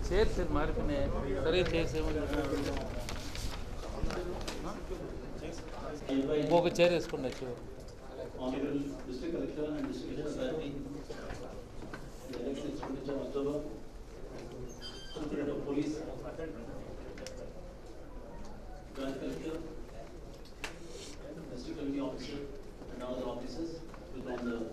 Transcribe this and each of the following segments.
Chairs మారిపోయినాయి సరే chairs ఏమో ఇంకొక చైర్ వేసుకోండి చివరి Honorable District Collector and District Authority, the election expenditure of October, Superintendent of Police, Branch Collector, District Committee Officer, and other officers will on the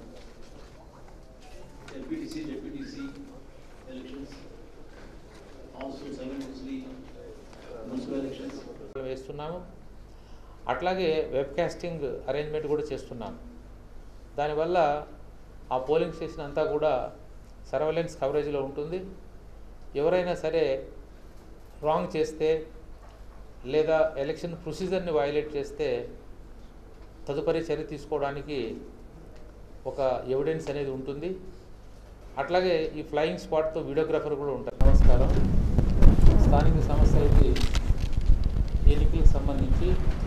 LPTC, JPTC elections, also simultaneously municipal elections. వేస్తున్నాము అట్లాగే webcasting arrangement కూడా చేస్తున్నాము దానివల్ల ఆ polling station అంతా కూడా surveillance కవరేజ్లో ఉంటుంది ఎవరైనా సరే రాంగ్ చేస్తే లేదా ఎలక్షన్ ప్రొసీజర్ని వయలేట్ చేస్తే తదుపరి చర్య తీసుకోవడానికి ఒక ఎవిడెన్స్ అనేది ఉంటుంది అట్లాగే ఈ ఫ్లయింగ్ స్పాట్తో వీడియోగ్రాఫర్ కూడా ఉంటారు నమస్కారం స్థానిక సమస్యలకి ఎన్నికలకు సంబంధించి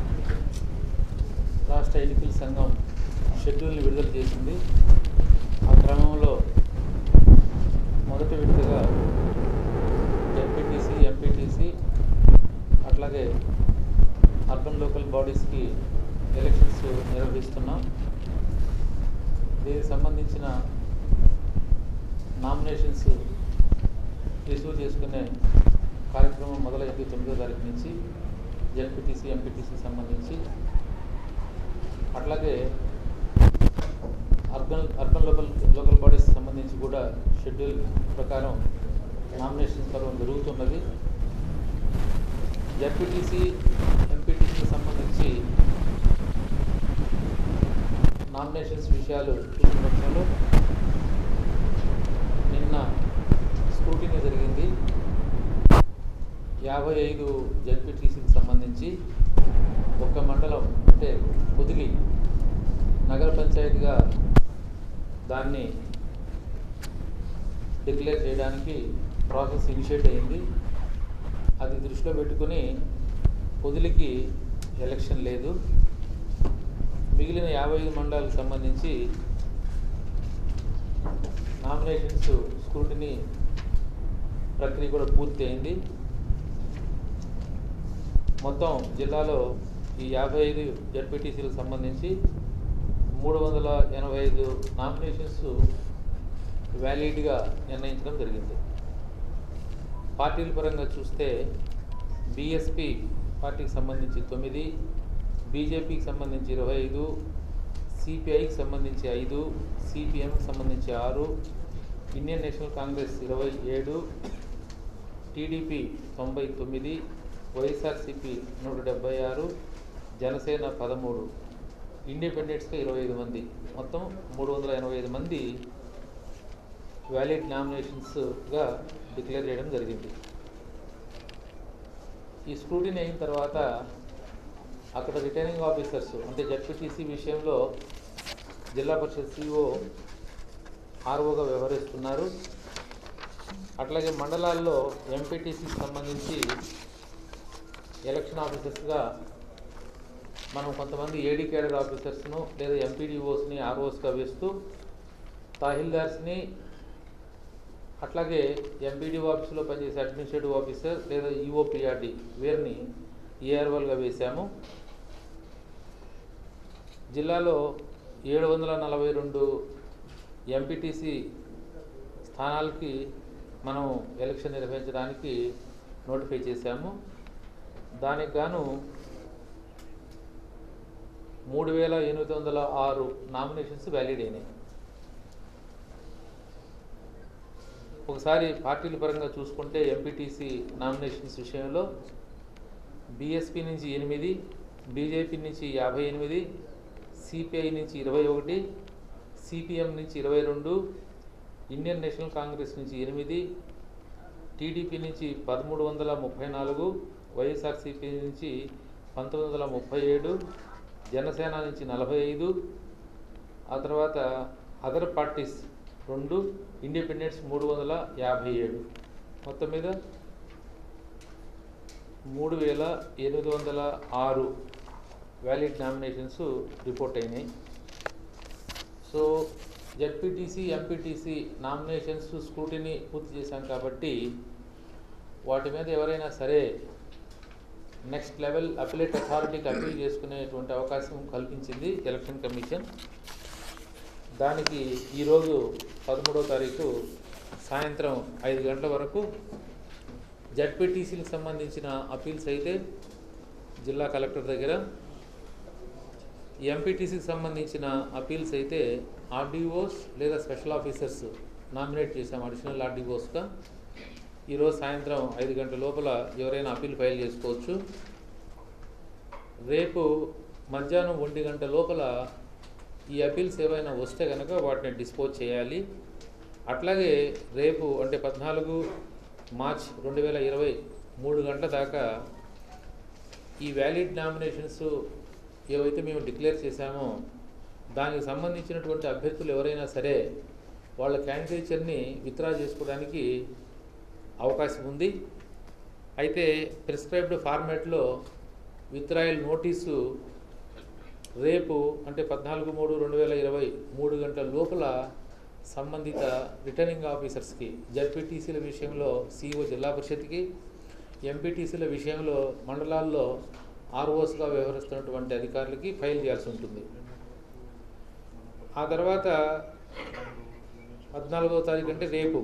రాష్ట్ర ఎన్నికల సంఘం షెడ్యూల్ని విడుదల చేసింది ఆ క్రమంలో మొదటి విడతగా ఎంపీటీసీ ఎంపీటీసీ అట్లాగే అర్బన్ లోకల్ బాడీస్కి ఎలక్షన్స్ నిర్వహిస్తున్నాం దీనికి సంబంధించిన నామినేషన్స్ రిసీవ్ చేసుకునే కార్యక్రమం మొదలైంది తొమ్మిదో తారీఖు నుంచి జెడ్పీటీసీ ఎంపీటీసీ సంబంధించి అట్లాగే urban urban local local bodies సంబంధించి కూడా షెడ్యూల్ ప్రకారం నామినేషన్ పర్వం జరుగుతున్నది జడ్పీటీసీ ఎంపీటీసీకి సంబంధించి నామినేషన్స్ విషయాలు చూసిన పక్షంలో నిన్న స్క్రూటినీ జరిగింది యాభై ఐదు జడ్పీటీసీకి సంబంధించి ఒక్క మండలం అంటే కుదిలి నగర పంచాయతీగా దాన్ని డిక్లేర్ చేయడానికి ప్రాసెస్ ఇనిషియేట్ అయింది అది దృష్టిలో పెట్టుకుని పొదిలికి ఎలక్షన్ లేదు మిగిలిన యాభై ఐదు మండలాలకు సంబంధించి నామినేషన్స్ స్క్రూటినీ ప్రక్రియ కూడా పూర్తి అయింది మొత్తం జిల్లాలో ఈ యాభై ఐదు జడ్పీటీసీలకు సంబంధించి మూడు వందల ఎనభై ఐదు నామినేషన్స్ వ్యాలిడ్గా నిర్ణయించడం జరిగింది పార్టీల పరంగా చూస్తే బీఎస్పీ పార్టీకి సంబంధించి తొమ్మిది బీజేపీకి సంబంధించి ఇరవై ఐదు సిపిఐకి సంబంధించి ఐదు సిపిఎంకి సంబంధించి ఆరు ఇండియన్ నేషనల్ కాంగ్రెస్ ఇరవై ఏడు టీడీపీ తొంభై తొమ్మిది వైఎస్ఆర్సిపి నూట డెబ్బై ఆరు జనసేన పదమూడు ఇండిపెండెంట్స్గా ఇరవై ఐదు మంది మొత్తం మూడు వందల ఎనభై ఐదు మంది వ్యాలిడ్ నామినేషన్స్గా డిక్లేర్ చేయడం జరిగింది ఈ స్క్రూటినీ అయిన తర్వాత అక్కడ రిటర్నింగ్ ఆఫీసర్స్ అంటే జడ్పీటీసీ విషయంలో జిల్లా పరిషత్ సిఓ ఆర్ఓగా వ్యవహరిస్తున్నారు అట్లాగే మండలాల్లో ఎంపీటీసీకి సంబంధించి ఎలక్షన్ ఆఫీసర్స్గా మనం కొంతమంది ఏడీ కేడర్ ఆఫీసర్స్ను లేదా ఎంపీడీఓస్ని ఆర్ఓస్గా వేస్తూ తహసీల్దార్స్ని అట్లాగే ఎంపీడీఓ ఆఫీసులో పనిచేసే అడ్మినిస్ట్రేటివ్ ఆఫీసర్ లేదా ఈఓపిఆర్డి వీరిని ఏఆర్ఓలుగా వేశాము జిల్లాలో ఏడు వందల నలభై రెండు ఎంపీటీసీ స్థానాలకి మనం ఎలక్షన్ నిర్వహించడానికి నోటిఫై చేశాము దానికి గాను మూడు వేల ఎనిమిది వందల ఆరు నామినేషన్స్ వ్యాలిడ్ అయినాయి ఒకసారి పార్టీల పరంగా చూసుకుంటే ఎంపీటీసీ నామినేషన్స్ విషయంలో బీఎస్పీ నుంచి ఎనిమిది బీజేపీ నుంచి యాభై ఎనిమిది సిపిఐ నుంచి ఇరవై ఒకటి సిపిఎం నుంచి ఇరవై రెండు ఇండియన్ నేషనల్ కాంగ్రెస్ నుంచి ఎనిమిది టీడీపీ నుంచి పదమూడు వందల ముప్పై నాలుగు వైఎస్ఆర్సీపీ నుంచి పంతొమ్మిది వందల ముప్పై ఏడు జనసేన నుంచి నలభై ఐదు ఆ తర్వాత అదర్ పార్టీస్ రెండు ఇండిపెండెంట్స్ మూడు వందల యాభై ఏడు మొత్తం మీద మూడు వేల ఎనిమిది వందల ఆరు వ్యాలిడ్ నామినేషన్స్ రిపోర్ట్ అయినాయి so ZPTC MPTC nominations scrutiny పూర్తి చేశాం కాబట్టి వాటి మీద ఎవరైనా సరే నెక్స్ట్ లెవెల్ అపిలేట్ అథారిటీకి అప్పీల్ చేసుకునేటువంటి అవకాశం కల్పించింది ఎలక్షన్ కమిషన్ దానికి ఈరోజు పదమూడవ తారీఖు సాయంత్రం ఐదు గంటల వరకు జడ్పీటీసీలకు సంబంధించిన అపీల్స్ అయితే జిల్లా కలెక్టర్ దగ్గర ఎంపీటీసీకి సంబంధించిన అపీల్స్ అయితే ఆర్డీఓస్ లేదా స్పెషల్ ఆఫీసర్స్ నామినేట్ చేశాం అడిషనల్ ఆర్డీఓస్గా ఈరోజు సాయంత్రం ఐదు గంటల లోపల ఎవరైనా అపీల్ ఫైల్ చేసుకోవచ్చు రేపు మధ్యాహ్నం ఒంటి గంట లోపల ఈ అపీల్స్ ఏవైనా వస్తే కనుక వాటిని డిస్పోజ్ చేయాలి అట్లాగే రేపు అంటే పద్నాలుగు మార్చ్ రెండు వేల ఇరవై మూడు గంటల దాకా ఈ వ్యాలిడ్ నామినేషన్స్ ఏవైతే మేము డిక్లేర్ చేశామో దానికి సంబంధించినటువంటి అభ్యర్థులు ఎవరైనా సరే వాళ్ళ క్యాండిడేచర్ని విత్డ్రా చేసుకోవడానికి అవకాశం ఉంది అయితే ప్రిస్క్రైబ్డ్ ఫార్మాట్లో విత్డ్రాయల్ నోటీసు రేపు అంటే పద్నాలుగు మూడు రెండు వేల ఇరవై మూడు గంటల లోపల సంబంధిత రిటర్నింగ్ ఆఫీసర్స్కి జడ్పీటీసీల విషయంలో సిఇఓ జిల్లా పరిషత్కి ఎంపీటీసీల విషయంలో మండలాల్లో ఆర్ఓస్గా వ్యవహరిస్తున్నటువంటి అధికారులకి ఫైల్ చేయాల్సి ఉంటుంది ఆ తర్వాత పద్నాలుగవ తారీఖు అంటే రేపు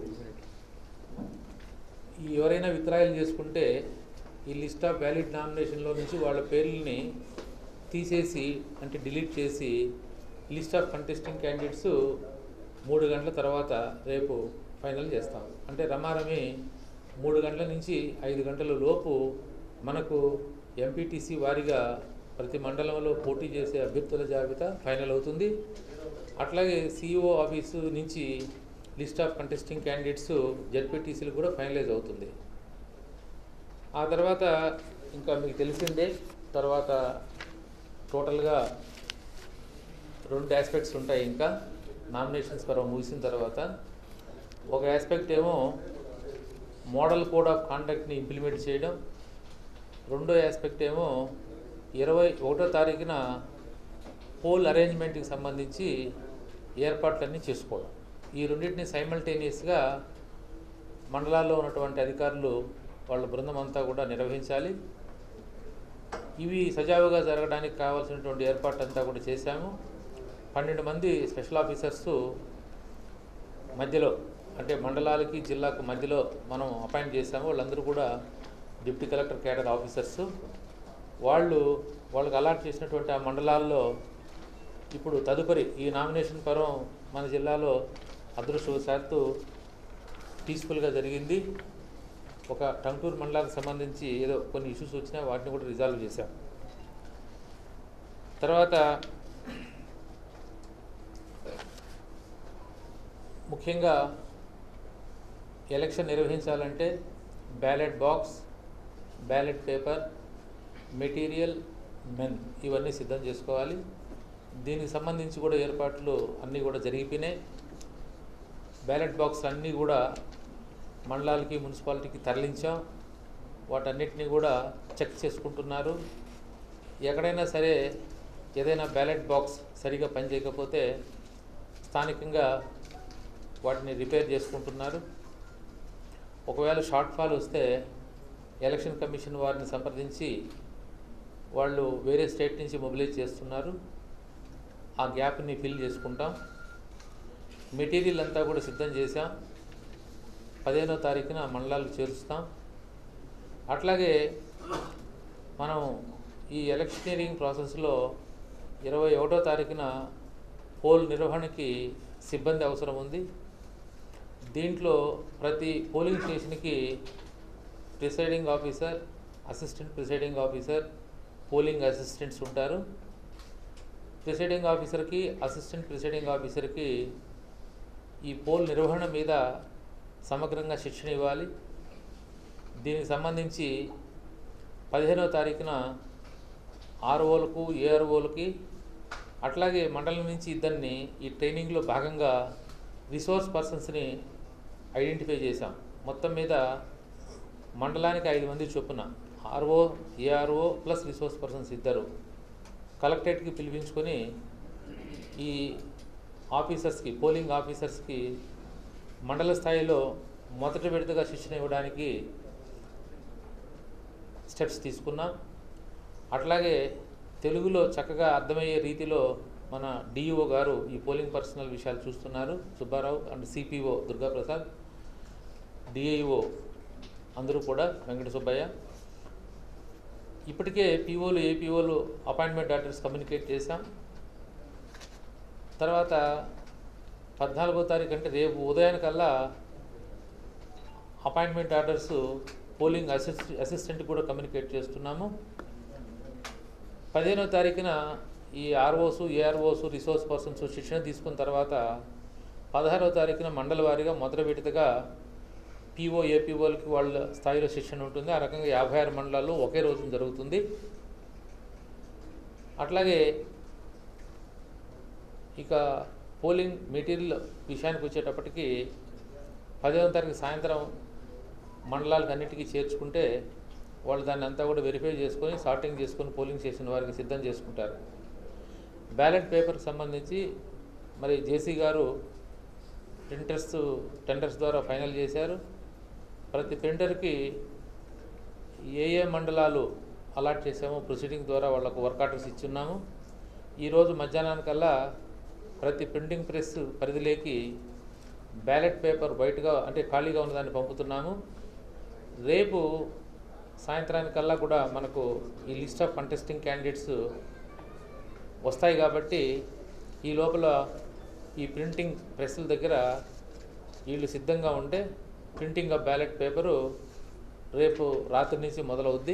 ఈ ఎవరైనా విత్డ్రాయల్ చేసుకుంటే ఈ లిస్ట్ ఆఫ్ వ్యాలిడ్ నామినేషన్లో నుంచి వాళ్ళ పేర్లని తీసేసి అంటే డిలీట్ చేసి లిస్ట్ ఆఫ్ కంటెస్టింగ్ క్యాండిడేట్స్ మూడు గంటల తర్వాత రేపు ఫైనల్ చేస్తాం అంటే రమారమి మూడు గంటల నుంచి ఐదు గంటల లోపు మనకు ఎంపీటీసీ వారిగా ప్రతి మండలంలో పోటీ చేసే అభ్యర్థుల జాబితా ఫైనల్ అవుతుంది అట్లాగే సిఇఓ ఆఫీసు నుంచి లిస్ట్ ఆఫ్ కంటెస్టింగ్ క్యాండిడేట్స్ జడ్పీటీసీలు కూడా ఫైనలైజ్ అవుతుంది ఆ తర్వాత ఇంకా మీకు తెలిసిందే తర్వాత టోటల్గా రెండు ఆస్పెక్ట్స్ ఉంటాయి ఇంకా నామినేషన్స్ పర్వం ముగిసిన తర్వాత ఒక ఆస్పెక్ట్ ఏమో మోడల్ కోడ్ ఆఫ్ కాండక్ట్ని ఇంప్లిమెంట్ చేయడం రెండో ఆస్పెక్ట్ ఏమో ఇరవై ఒకటో తారీఖున పోల్ అరేంజ్మెంట్కి సంబంధించి ఏర్పాట్లన్నీ చేసుకోవడం ఈ రెండింటిని సైమల్టేనియస్గా మండలాల్లో ఉన్నటువంటి అధికారులు వాళ్ళ బృందం అంతా కూడా నిర్వహించాలి ఇవి సజావుగా జరగడానికి కావాల్సినటువంటి ఏర్పాట్లంతా కూడా చేశాము పన్నెండు మంది స్పెషల్ ఆఫీసర్స్ మధ్యలో అంటే మండలాలకి జిల్లాకు మధ్యలో మనం అపాయింట్ చేశాము వాళ్ళందరూ కూడా డిప్యూటీ కలెక్టర్ కేడర్ ఆఫీసర్స్ వాళ్ళు వాళ్ళకి అలాట్ చేసినటువంటి ఆ మండలాల్లో ఇప్పుడు తదుపరి ఈ నామినేషన్ పరం మన జిల్లాలో అదృష్టవశాత్తు పీస్ఫుల్గా జరిగింది ఒక టంటూరు మండలానికి సంబంధించి ఏదో కొన్ని ఇష్యూస్ వచ్చినా వాటిని కూడా రిజాల్వ్ చేశాం తర్వాత ముఖ్యంగా ఎలక్షన్ నిర్వహించాలంటే ballot box ballot paper material men ఇవన్నీ సిద్ధం చేసుకోవాలి దీనికి సంబంధించి కూడా ఏర్పాట్లు అన్నీ కూడా జరిగిపోయినాయి బ్యాలెట్ బాక్స్ అన్నీ కూడా మండలాలకి మున్సిపాలిటీకి తరలించాం వాటన్నిటిని కూడా చెక్ చేసుకుంటున్నారు ఎక్కడైనా సరే ఏదైనా బ్యాలెట్ బాక్స్ సరిగా పనిచేయకపోతే స్థానికంగా వాటిని రిపేర్ చేసుకుంటున్నారు ఒకవేళ షార్ట్ ఫాల్ వస్తే ఎలక్షన్ కమిషన్ వారిని సంప్రదించి వాళ్ళు వేరే స్టేట్ నుంచి మొబిలైజ్ చేస్తున్నారు ఆ గ్యాప్ని ఫిల్ చేసుకుంటాం మెటీరియల్ అంతా కూడా సిద్ధం చేశాం పదిహేనో తారీఖున మండలాలు చేరుస్తాం అట్లాగే మనం ఈ ఎలక్షనీరింగ్ ప్రాసెస్లో ఇరవై ఒకటో తారీఖున పోల్ నిర్వహణకి సిబ్బంది అవసరం ఉంది దీంట్లో ప్రతి పోలింగ్ స్టేషన్కి presiding officer assistant presiding officer polling assistants ఉంటారు ప్రిసైడింగ్ ఆఫీసర్కి అసిస్టెంట్ ప్రిసైడింగ్ ఆఫీసర్కి ఈ పోల్ నిర్వహణ మీద సమగ్రంగా శిక్షణ ఇవ్వాలి దీనికి సంబంధించి పదిహేనవ తారీఖున ఆర్ఓలకు ఏఆర్ఓలకి అట్లాగే మండలం నుంచి ఇద్దరిని ఈ ట్రైనింగ్లో భాగంగా రిసోర్స్ పర్సన్స్ని ఐడెంటిఫై చేశాం మొత్తం మీద మండలానికి ఐదు మంది చొప్పున RO ARO plus resource persons ఇద్దరు కలెక్టరేట్కి పిలిపించుకొని ఈ ఆఫీసర్స్కి పోలింగ్ ఆఫీసర్స్కి మండల స్థాయిలో మొదటి విడతగా శిక్షణ ఇవ్వడానికి స్టెప్స్ తీసుకున్నాం అట్లాగే తెలుగులో చక్కగా అర్థమయ్యే రీతిలో మన డిఈఓ గారు ఈ పోలింగ్ పర్సనల్ విషయాలు చూస్తున్నారు Subbarao and CPO Durgaprasad DIO అందరూ కూడా వెంకట సుబ్బయ్య ఇప్పటికే పీఓలు ఏపీఓలు అపాయింట్మెంట్ ఆర్డర్స్ కమ్యూనికేట్ చేశాం తర్వాత పద్నాలుగో తారీఖు అంటే రేపు ఉదయానికల్లా appointment orders polling assist assistant కూడా కమ్యూనికేట్ చేస్తున్నాము పదిహేనో తారీఖున ఈ ఆర్ఓస్ ఏఆర్ఓస్ రిసోర్స్ పర్సన్స్ శిక్షణ తీసుకున్న తర్వాత పదహారవ తారీఖున మండల వారీగా మొదటి విడతగా పీఓ ఏపీఓలకి వాళ్ళ స్థాయిలో శిక్షణ ఉంటుంది ఆ రకంగా యాభై ఆరు మండలాల్లో ఒకే రోజున జరుగుతుంది అట్లాగే ఇక పోలింగ్ మెటీరియల్ విషయానికి వచ్చేటప్పటికి పదిహేనవ తారీఖు సాయంత్రం మండలాలకు అన్నిటికీ చేర్చుకుంటే వాళ్ళు దాన్ని అంతా కూడా వెరిఫై చేసుకొని సార్టింగ్ చేసుకొని పోలింగ్ స్టేషన్ వారికి సిద్ధం చేసుకుంటారు బ్యాలెట్ పేపర్కి సంబంధించి మరి జేసీ గారు ప్రింటర్స్ టెండర్స్ ద్వారా ఫైనల్ చేశారు ప్రతి ప్రింటర్కి ఏ ఏ మండలాలు అలాట్ చేసామో ప్రొసీడింగ్ ద్వారా వాళ్ళకు వర్క్ ఆర్డర్స్ ఇచ్చున్నాము ఈరోజు మధ్యాహ్నానికల్లా ప్రతి ప్రింటింగ్ ప్రెస్ పరిధిలోకి బ్యాలెట్ పేపర్ బయటగా అంటే ఖాళీగా ఉన్నదాన్ని పంపుతున్నాము రేపు సాయంత్రానికల్లా కూడా మనకు ఈ లిస్ట్ ఆఫ్ కంటెస్టింగ్ క్యాండిడేట్స్ వస్తాయి కాబట్టి ఈ లోపల ఈ ప్రింటింగ్ ప్రెస్ల దగ్గర వీళ్ళు సిద్ధంగా ఉంటే ప్రింటింగ్ ఆఫ్ బ్యాలెట్ పేపరు రేపు రాత్రి నుంచి మొదలవుద్ది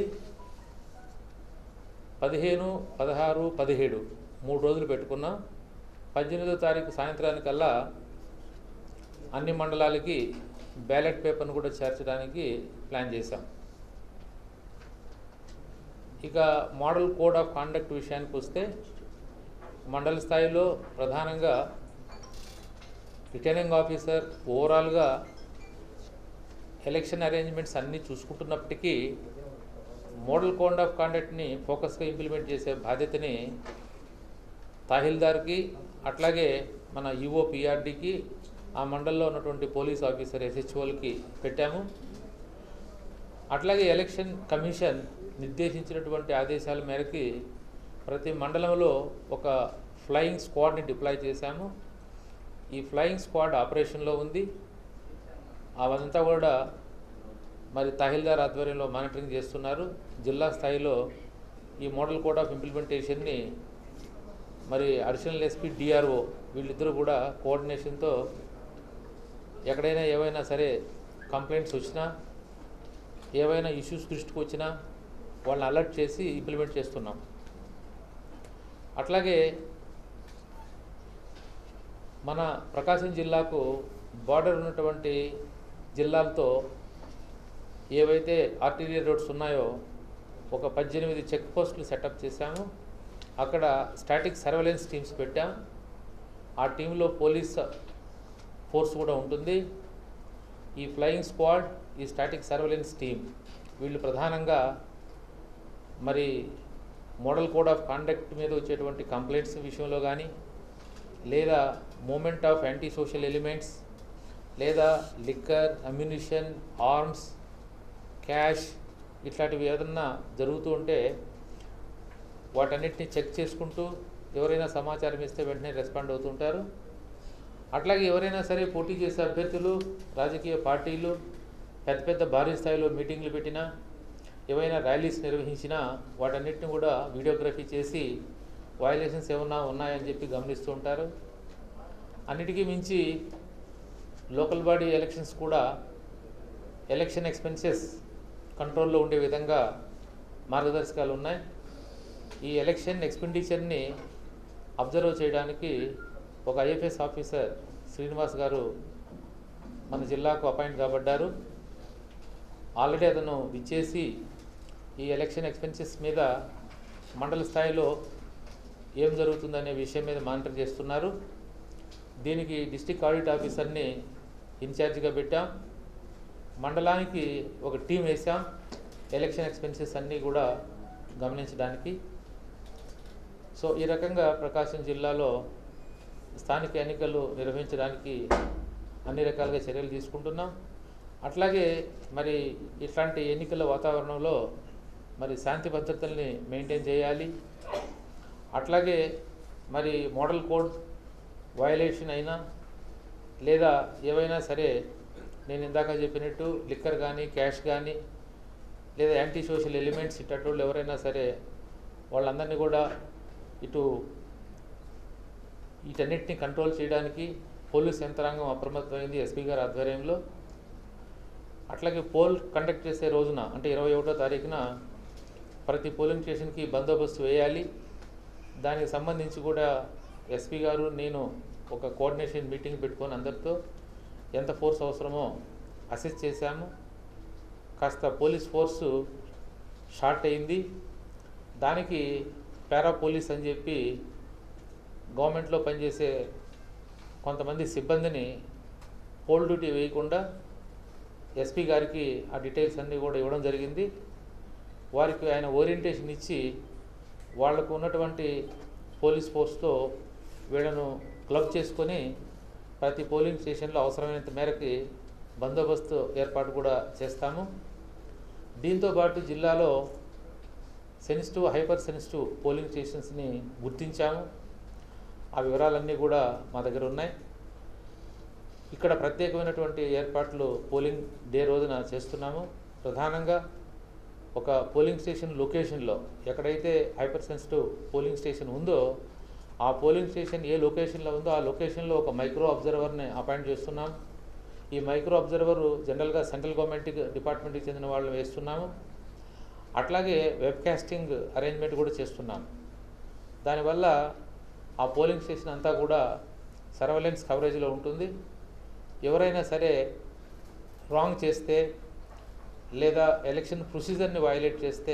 పదిహేను పదహారు పదిహేడు మూడు రోజులు పెట్టుకున్నాం పద్దెనిమిదో తారీఖు సాయంత్రానికల్లా అన్ని మండలాలకి బ్యాలెట్ పేపర్ను కూడా చేర్చడానికి ప్లాన్ చేశాం ఇక మోడల్ కోడ్ ఆఫ్ కాండక్ట్ విషయానికి వస్తే మండల స్థాయిలో ప్రధానంగా రిటర్నింగ్ ఆఫీసర్ ఓవరాల్గా ఎలక్షన్ అరేంజ్మెంట్స్ అన్నీ చూసుకుంటున్నప్పటికీ మోడల్ కోడ్ ఆఫ్ కాండక్ట్ని ఫోకస్గా ఇంప్లిమెంట్ చేసే బాధ్యతని తహసీల్దార్కి అట్లాగే మన యుఓ పిఆర్డీకి ఆ మండలంలో ఉన్నటువంటి పోలీస్ ఆఫీసర్ ఎస్హెచ్ఓలకి పెట్టాము అట్లాగే ఎలక్షన్ కమిషన్ నిర్దేశించినటువంటి ఆదేశాల మేరకి ప్రతి మండలంలో ఒక ఫ్లయింగ్ స్క్వాడ్ని డిప్లాయ్ చేశాము ఈ ఫ్లయింగ్ స్క్వాడ్ ఆపరేషన్లో ఉంది అవంతా కూడా మరి తహసీల్దార్ ఆధ్వర్యంలో మానిటరింగ్ చేస్తున్నారు జిల్లా స్థాయిలో ఈ మోడల్ కోడ్ ఆఫ్ ఇంప్లిమెంటేషన్ని మరి అడిషనల్ ఎస్పీ డిఆర్ఓ వీళ్ళిద్దరూ కూడా కోఆర్డినేషన్తో ఎక్కడైనా ఏవైనా సరే కంప్లైంట్స్ వచ్చినా ఏవైనా ఇష్యూస్ దృష్టికి వచ్చినా వాళ్ళని అలర్ట్ చేసి ఇంప్లిమెంట్ చేస్తున్నాం అట్లాగే మన ప్రకాశం జిల్లాకు బార్డర్ ఉన్నటువంటి జిల్లాలతో ఏవైతే ఆర్టీరియల్ రోడ్స్ ఉన్నాయో ఒక పద్దెనిమిది చెక్ పోస్టులు సెటప్ చేశాము అక్కడ స్టాటిక్ సర్వేలెన్స్ టీమ్స్ పెట్టాం ఆ టీంలో పోలీస్ ఫోర్స్ కూడా ఉంటుంది ఈ ఫ్లయింగ్ స్క్వాడ్ ఈ స్టాటిక్ సర్వేలెన్స్ టీమ్ వీళ్ళు ప్రధానంగా మరి మోడల్ కోడ్ ఆఫ్ కాండక్ట్ మీద వచ్చేటువంటి కంప్లైంట్స్ విషయంలో కానీ లేదా movement of anti social elements లేదా లిక్కర్ అమ్యునిషన్ ఆర్మ్స్ క్యాష్ ఇట్లాంటివి ఏదన్నా జరుగుతూ ఉంటే వాటన్నిటిని చెక్ చేసుకుంటూ ఎవరైనా సమాచారం ఇస్తే వెంటనే రెస్పాండ్ అవుతుంటారు అట్లాగే ఎవరైనా సరే పోటీ చేసే అభ్యర్థులు రాజకీయ పార్టీలు పెద్ద పెద్ద భారీ స్థాయిలో మీటింగ్లు పెట్టినా ఏవైనా ర్యాలీస్ నిర్వహించినా వాటన్నిటిని కూడా వీడియోగ్రఫీ చేసి వయలేషన్స్ ఏమన్నా ఉన్నాయని చెప్పి గమనిస్తూ ఉంటారు అన్నిటికీ మించి లోకల్ బాడీ ఎలక్షన్స్ కూడా ఎలక్షన్ ఎక్స్పెన్సెస్ కంట్రోల్లో ఉండే విధంగా మార్గదర్శకాలు ఉన్నాయి ఈ ఎలక్షన్ ఎక్స్పెండిచర్ని అబ్జర్వ్ చేయడానికి ఒక ఐఎఫ్ఎస్ ఆఫీసర్ శ్రీనివాస్ గారు మన జిల్లాకు అపాయింట్ కాబడ్డారు ఆల్రెడీ అతను విచ్చేసి ఈ ఎలక్షన్ ఎక్స్పెన్సెస్ మీద మండల స్థాయిలో ఏం జరుగుతుందనే విషయం మీద మానిటర్ చేస్తున్నారు దీనికి డిస్టిక్ ఆడిట్ ఆఫీసర్ని ఇన్ఛార్జిగా పెట్టాం మండలానికి ఒక టీం వేసాం ఎలక్షన్ ఎక్స్పెన్సెస్ అన్నీ కూడా గమనించడానికి సో ఈ రకంగా ప్రకాశం జిల్లాలో స్థానిక ఎన్నికలు నిర్వహించడానికి అన్ని రకాలుగా చర్యలు తీసుకుంటున్నాం అట్లాగే మరి ఇట్లాంటి ఎన్నికల వాతావరణంలో మరి శాంతి భద్రతల్ని మెయింటైన్ చేయాలి అట్లాగే మరి మోడల్ కోడ్ వయలేషన్ అయినా లేదా ఏవైనా సరే నేను ఇందాక చెప్పినట్టు లిక్కర్ కానీ క్యాష్ కానీ లేదా యాంటీ సోషల్ ఎలిమెంట్స్ ఇట్టేటోళ్ళు ఎవరైనా సరే వాళ్ళందరినీ కూడా ఇటు వీటన్నిటిని కంట్రోల్ చేయడానికి పోలీస్ యంత్రాంగం అప్రమత్తమైంది ఎస్పీ గారి ఆధ్వర్యంలో అట్లాగే పోల్ కండక్ట్ చేసే రోజున అంటే ఇరవై ఒకటో తారీఖున ప్రతి పోలింగ్ స్టేషన్కి బందోబస్తు వేయాలి దానికి సంబంధించి కూడా ఎస్పీ గారు నేను ఒక కోఆర్డినేషన్ మీటింగ్ పెట్టుకొని అందరితో ఎంత ఫోర్స్ అవసరమో అసెస్ చేశాము కాస్త పోలీస్ ఫోర్సు షార్ట్ అయింది దానికి పారా పోలీస్ అని చెప్పి గవర్నమెంట్లో పనిచేసే కొంతమంది సిబ్బందిని పోల్ డ్యూటీ వేయకుండా ఎస్పీ గారికి ఆ డీటెయిల్స్ అన్నీ కూడా ఇవ్వడం జరిగింది వారికి ఆయన ఓరియంటేషన్ ఇచ్చి వాళ్లకు ఉన్నటువంటి పోలీస్ ఫోర్స్తో వీళ్ళను క్లబ్ చేసుకొని ప్రతి పోలింగ్ స్టేషన్లో అవసరమైనంత మేరకి బందోబస్తు ఏర్పాటు కూడా చేస్తాము దీంతో పాటు జిల్లాలో సెన్సిటివ్ హైపర్ సెన్సిటివ్ పోలింగ్ స్టేషన్స్ని గుర్తించాము ఆ వివరాలన్నీ కూడా మా దగ్గర ఉన్నాయి ఇక్కడ ప్రత్యేకమైనటువంటి ఏర్పాట్లు పోలింగ్ డే రోజున చేస్తున్నాము ప్రధానంగా ఒక పోలింగ్ స్టేషన్ లొకేషన్లో ఎక్కడైతే హైపర్ సెన్సిటివ్ పోలింగ్ స్టేషన్ ఉందో ఆ పోలింగ్ స్టేషన్ ఏ లొకేషన్లో ఉందో ఆ లొకేషన్లో ఒక మైక్రో అబ్జర్వర్ని అపాయింట్ చేస్తున్నాం ఈ మైక్రో అబ్జర్వర్ జనరల్గా సెంట్రల్ గవర్నమెంట్ డిపార్ట్మెంట్కి చెందిన వాళ్ళని వేస్తున్నాము అట్లాగే వెబ్కాస్టింగ్ అరేంజ్మెంట్ కూడా చేస్తున్నాం దానివల్ల ఆ పోలింగ్ స్టేషన్ అంతా కూడా సర్వలెన్స్ కవరేజ్లో ఉంటుంది ఎవరైనా సరే రాంగ్ చేస్తే లేదా ఎలక్షన్ ప్రొసీజర్ని వయలేట్ చేస్తే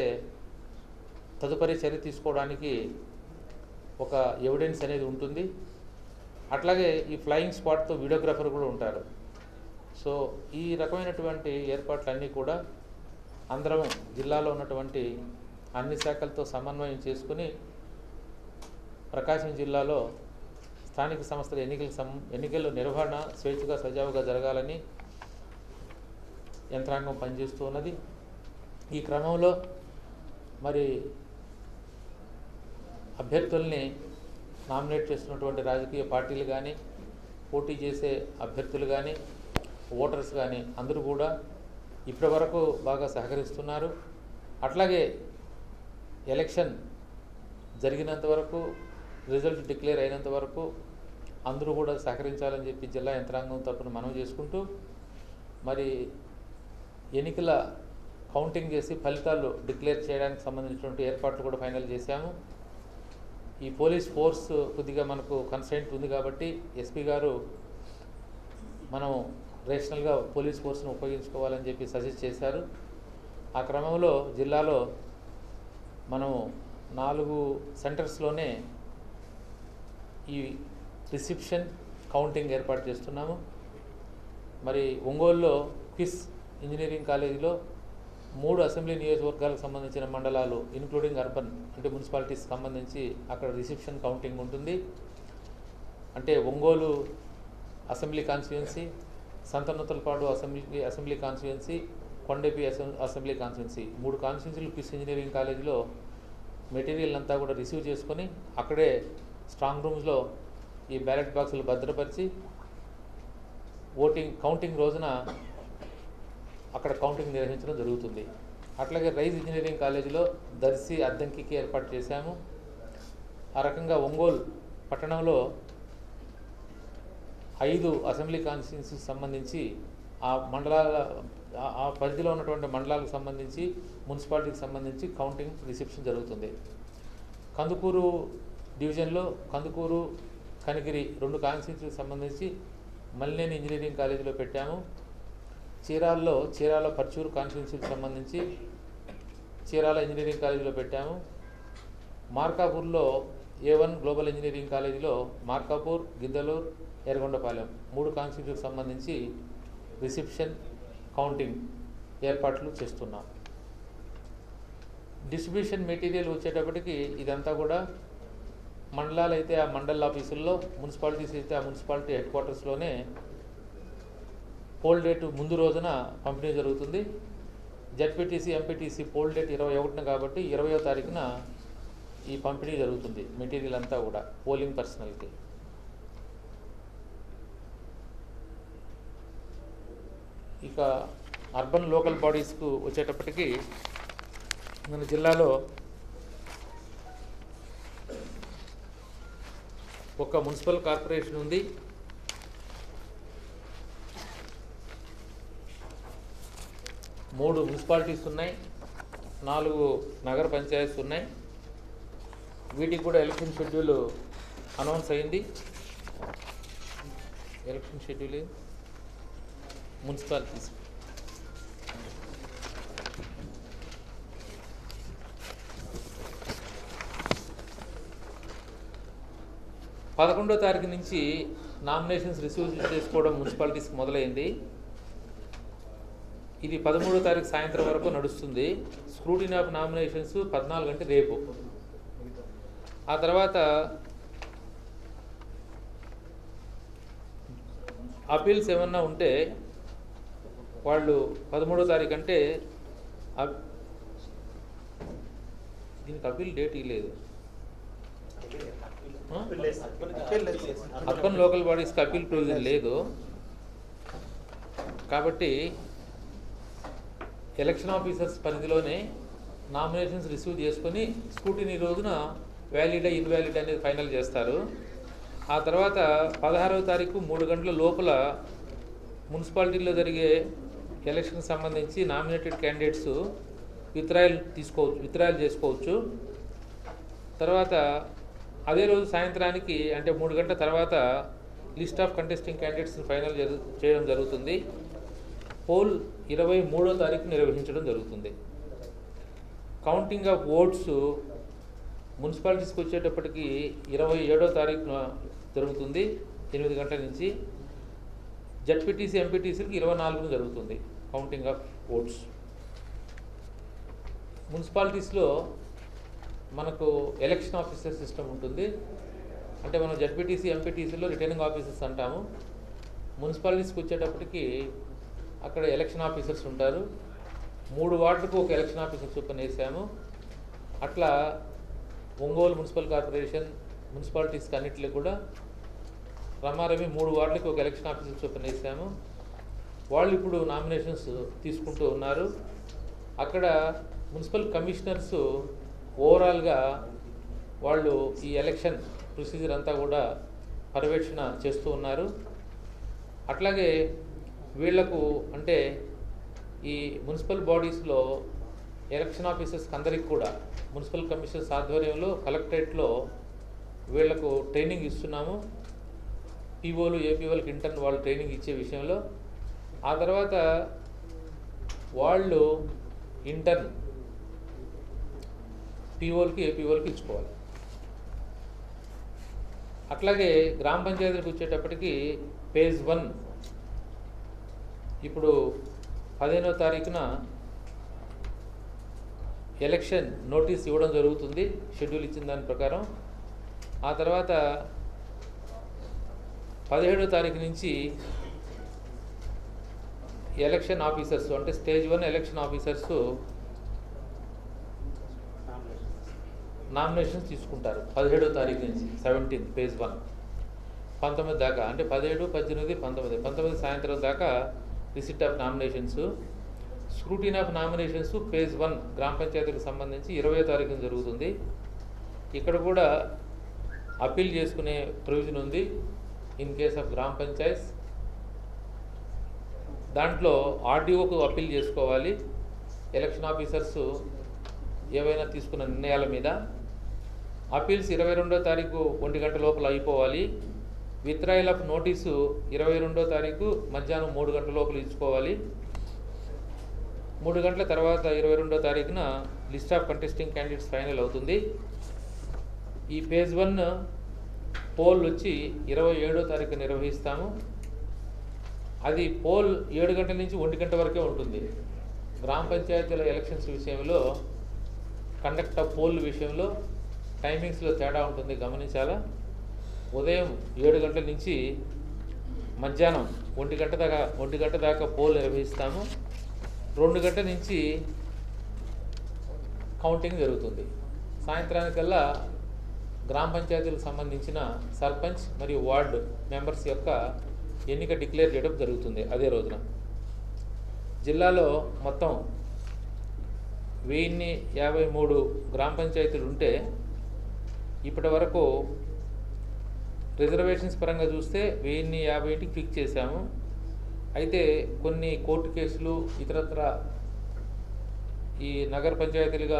తదుపరి చర్య తీసుకోవడానికి ఒక ఎవిడెన్స్ అనేది ఉంటుంది అట్లాగే ఈ ఫ్లయింగ్ స్పాట్తో వీడియోగ్రాఫర్ కూడా ఉంటారు సో ఈ రకమైనటువంటి ఏర్పాట్లన్నీ కూడా అందరం జిల్లాలో ఉన్నటువంటి అన్ని శాఖలతో సమన్వయం చేసుకుని ప్రకాశం జిల్లాలో స్థానిక సంస్థల ఎన్నికల సం ఎన్నికల నిర్వహణ స్వేచ్ఛగా సజావుగా జరగాలని యంత్రాంగం పనిచేస్తూ ఉన్నది ఈ క్రమంలో మరి అభ్యర్థుల్ని నామినేట్ చేస్తున్నటువంటి రాజకీయ పార్టీలు కానీ పోటీ చేసే అభ్యర్థులు కానీ ఓటర్స్ కానీ అందరూ కూడా ఇప్పటి వరకు బాగా సహకరిస్తున్నారు అట్లాగే ఎలక్షన్ జరిగినంత వరకు రిజల్ట్ డిక్లేర్ అయినంత వరకు అందరూ కూడా సహకరించాలని చెప్పి జిల్లా యంత్రాంగం తరపున మనం చేసుకుంటూ మరి ఎన్నికల కౌంటింగ్ చేసి ఫలితాలు డిక్లేర్ చేయడానికి సంబంధించినటువంటి ఏర్పాట్లు కూడా ఫైనల్ చేశాము ఈ పోలీస్ ఫోర్స్ కొద్దిగా మనకు కన్సైంట్ ఉంది కాబట్టి ఎస్పీ గారు మనం రేషనల్గా పోలీస్ ఫోర్స్ను ఉపయోగించుకోవాలని చెప్పి సజెస్ట్ చేశారు ఆ క్రమంలో జిల్లాలో మనం నాలుగు సెంటర్స్లోనే ఈ రిసెప్షన్ కౌంటింగ్ ఏర్పాటు చేస్తున్నాము మరి ఒంగోలులో క్విస్ ఇంజనీరింగ్ కాలేజీలో మూడు అసెంబ్లీ నియోజకవర్గాలకు సంబంధించిన మండలాలు ఇన్క్లూడింగ్ అర్బన్ అంటే మున్సిపాలిటీస్ సంబంధించి అక్కడ రిసెప్షన్ కౌంటింగ్ ఉంటుంది అంటే Ongole assembly constituency Santhanuthalapadu assembly assembly constituency Kondapi అసెం- అసెంబ్లీ కాన్స్టిట్యుయెన్సీ మూడు కాన్స్టిట్యున్సీలు క్విస్ ఇంజనీరింగ్ కాలేజీలో మెటీరియల్ అంతా కూడా రిసీవ్ చేసుకొని అక్కడే స్ట్రాంగ్ రూమ్స్లో ఈ బ్యాలెట్ బాక్సులు భద్రపరిచి ఓటింగ్ కౌంటింగ్ రోజున అక్కడ కౌంటింగ్ నిర్వహించడం జరుగుతుంది అట్లాగే రైజ్ ఇంజనీరింగ్ కాలేజీలో దర్శి అద్దంకికి ఏర్పాటు చేశాము ఆ రకంగా ఒంగోలు పట్టణంలో ఐదు అసెంబ్లీ కాన్స్టిట్యున్సీకి సంబంధించి ఆ మండలాల ఆ- ఆ పరిధిలో ఉన్నటువంటి మండలాలకు సంబంధించి మున్సిపాలిటీకి సంబంధించి కౌంటింగ్ రిసెప్షన్ జరుగుతుంది కందుకూరు డివిజన్లో కందుకూరు కనిగిరి రెండు కాన్స్టిట్యూన్సీకి సంబంధించి మల్లేని ఇంజనీరింగ్ కాలేజీలో పెట్టాము చీరాల్లో చీరాల పర్చూరు కాన్స్టిట్యూన్సీకి సంబంధించి చీరాల ఇంజనీరింగ్ కాలేజీలో పెట్టాము మార్కాపూర్లో ఏ వన్ గ్లోబల్ ఇంజనీరింగ్ కాలేజీలో మార్కాపూర్ గిద్దలూరు ఎర్రగొండపాలెం మూడు కాన్స్టిట్యూట్కి సంబంధించి రిసెప్షన్ కౌంటింగ్ ఏర్పాట్లు చేస్తున్నాం డిస్ట్రిబ్యూషన్ మెటీరియల్ వచ్చేటప్పటికి ఇదంతా కూడా మండలాలు అయితే ఆ మండల ఆఫీసుల్లో మున్సిపాలిటీస్ అయితే ఆ మున్సిపాలిటీ హెడ్ క్వార్టర్స్లోనే పోల్ డేట్ ముందు రోజున పంపిణీ జరుగుతుంది జడ్పీటీసీ ఎంపీటీసీ పోల్ డేట్ ఇరవై ఒకటిన కాబట్టి ఇరవయో తారీఖున ఈ పంపిణీ జరుగుతుంది మెటీరియల్ అంతా కూడా పోలింగ్ పర్సనల్కి ఇక అర్బన్ లోకల్ బాడీస్కు వచ్చేటప్పటికి మన జిల్లాలో ఒక మున్సిపల్ కార్పొరేషన్ ఉంది మూడు మున్సిపాలిటీస్ ఉన్నాయి నాలుగు నగర పంచాయతీస్ ఉన్నాయి వీటికి కూడా ఎలక్షన్ షెడ్యూల్ అనౌన్స్ అయింది ఎలక్షన్ షెడ్యూల్ మున్సిపాలిటీస్ పదకొండో తారీఖు నుంచి నామినేషన్స్ రిసీవ్ చేసుకోవడం మున్సిపాలిటీస్కి మొదలైంది ఇది పదమూడో తారీఖు సాయంత్రం వరకు నడుస్తుంది స్క్రూటినీ ఆఫ్ నామినేషన్స్ పద్నాలుగు అంటే రేపు ఆ తర్వాత అపీల్స్ ఏమన్నా ఉంటే వాళ్ళు పదమూడో తారీఖు అంటే అప్- దీనికి అపీల్ డేట్ ఇవ్వలేదు ఆ? అర్బన్ లోకల్ బాడీస్కి అపీల్ ప్రొవిజన్ లేదు కాబట్టి ఎలక్షన్ ఆఫీసర్స్ పరిధిలోనే నామినేషన్స్ రిసీవ్ చేసుకొని స్కూటీని రోజున వ్యాలిడ్ ఇన్వాలిడ్ అనేది ఫైనల్ చేస్తారు ఆ తర్వాత పదహారవ తారీఖు మూడు గంటల లోపల మున్సిపాలిటీలో జరిగే ఎలక్షన్కి సంబంధించి నామినేటెడ్ క్యాండిడేట్స్ విత్రాయలు తీసుకోవచ్చు విత్రాయలు చేసుకోవచ్చు తర్వాత అదే రోజు సాయంత్రానికి అంటే మూడు గంటల తర్వాత లిస్ట్ ఆఫ్ కంటెస్టింగ్ క్యాండిడేట్స్ని ఫైనల్ జరు- చేయడం జరుగుతుంది పోల్ ఇరవై మూడో తారీఖు నిర్వహించడం జరుగుతుంది కౌంటింగ్ ఆఫ్ ఓట్స్ మున్సిపాలిటీస్కి వచ్చేటప్పటికి ఇరవై ఏడో తారీఖున జరుగుతుంది ఎనిమిది గంటల నుంచి జడ్పీటీసీ ఎంపీటీసీకి ఇరవై నాలుగున జరుగుతుంది కౌంటింగ్ ఆఫ్ ఓట్స్ మున్సిపాలిటీస్లో మనకు ఎలక్షన్ ఆఫీసర్ సిస్టమ్ ఉంటుంది అంటే మనం జడ్పీటీసీ ఎంపీటీసీలో రిటర్నింగ్ ఆఫీసర్స్ అంటాము మున్సిపాలిటీస్కి వచ్చేటప్పటికి అక్కడ ఎలక్షన్ ఆఫీసర్స్ ఉంటారు మూడు వార్డులకు ఒక ఎలక్షన్ ఆఫీసర్ చొప్పున వేసాము అట్లా ఒంగోలు మున్సిపల్ కార్పొరేషన్ మున్సిపాలిటీస్కి అన్నిటిలో కూడా రమారమి మూడు వార్డులకి ఒక ఎలక్షన్ ఆఫీసర్ చొప్పున వేసాము వాళ్ళు ఇప్పుడు నామినేషన్స్ తీసుకుంటూ ఉన్నారు అక్కడ మున్సిపల్ కమిషనర్స్ ఓవరాల్గా వాళ్ళు ఈ ఎలక్షన్ ప్రొసీజర్ అంతా కూడా పర్యవేక్షణ చేస్తూ ఉన్నారు అట్లాగే వీళ్లకు అంటే ఈ మున్సిపల్ బాడీస్లో ఎలక్షన్ ఆఫీసర్స్కి అందరికి కూడా మున్సిపల్ కమిషనర్స్ ఆధ్వర్యంలో కలెక్టరేట్లో వీళ్లకు ట్రైనింగ్ ఇస్తున్నాము పీఓలు ఏపీఓలకు ఇంటర్న్ వాళ్ళు ట్రైనింగ్ ఇచ్చే విషయంలో ఆ తర్వాత వాళ్ళు ఇంటర్న్ పీఓలకి ఏపీఓలకి ఇచ్చుకోవాలి అట్లాగే గ్రామ పంచాయతీలకు వచ్చేటప్పటికి పేజ్ వన్ ఇప్పుడు పదిహేనో తారీఖున ఎలక్షన్ నోటీస్ ఇవ్వడం జరుగుతుంది షెడ్యూల్ ఇచ్చిన దాని ప్రకారం ఆ తర్వాత పదిహేడో తారీఖు నుంచి ఎలక్షన్ ఆఫీసర్స్ అంటే stage one election officers nominations తీసుకుంటారు పదిహేడో తారీఖు నుంచి సెవెంటీన్త్ పేజ్ వన్ పంతొమ్మిది దాకా అంటే పదిహేడు పద్దెనిమిది పంతొమ్మిది పంతొమ్మిది సాయంత్రం దాకా receipt of nominations scrutiny of nominations phase one గ్రామ పంచాయతీకి సంబంధించి ఇరవై తారీఖున జరుగుతుంది ఇక్కడ కూడా అప్పీల్ చేసుకునే ప్రొవిజన్ ఉంది ఇన్ కేస్ ఆఫ్ గ్రామ పంచాయత్ దాంట్లో ఆర్డీఓకు అప్పీల్ చేసుకోవాలి ఎలక్షన్ ఆఫీసర్స్ ఏవైనా తీసుకున్న నిర్ణయాల మీద అప్పీల్స్ ఇరవై రెండో తారీఖు ఒంటి గంట లోపల అయిపోవాలి విత్రాయల్ ఆఫ్ నోటీసు ఇరవై రెండో తారీఖు మధ్యాహ్నం మూడు గంటల లోపల ఇచ్చుకోవాలి మూడు గంటల తర్వాత ఇరవై రెండో తారీఖున list of contesting candidates final అవుతుంది ఈ పేజ్ వన్ పోల్ వచ్చి ఇరవై ఏడో తారీఖు నిర్వహిస్తాము అది పోల్ ఏడు గంటల నుంచి ఒంటి గంట వరకే ఉంటుంది గ్రామ పంచాయతీల ఎలక్షన్స్ విషయంలో కండక్ట్ ఆఫ్ పోల్ విషయంలో టైమింగ్స్లో తేడా ఉంటుంది గమనించాలా ఉదయం ఏడు గంటల నుంచి మధ్యాహ్నం ఒంటి గంట దాకా ఒంటి గంట దాకా పోల్ నిర్వహిస్తాము రెండు గంటల నుంచి కౌంటింగ్ జరుగుతుంది సాయంత్రానికల్లా గ్రామ పంచాయతీలకు సంబంధించిన సర్పంచ్ మరియు వార్డు మెంబర్స్ యొక్క ఎన్నిక డిక్లేర్ చేయడం జరుగుతుంది అదే రోజున జిల్లాలో మొత్తం వెయ్యిన్ని యాభై మూడు గ్రామ పంచాయతీలు ఉంటే ఇప్పటి వరకు రిజర్వేషన్స్ పరంగా చూస్తే వెయ్యిన్ని యాభై ఇంటికి ఫిక్స్ చేశాము అయితే కొన్ని కోర్టు కేసులు ఇతరత్ర ఈ నగర పంచాయతీలుగా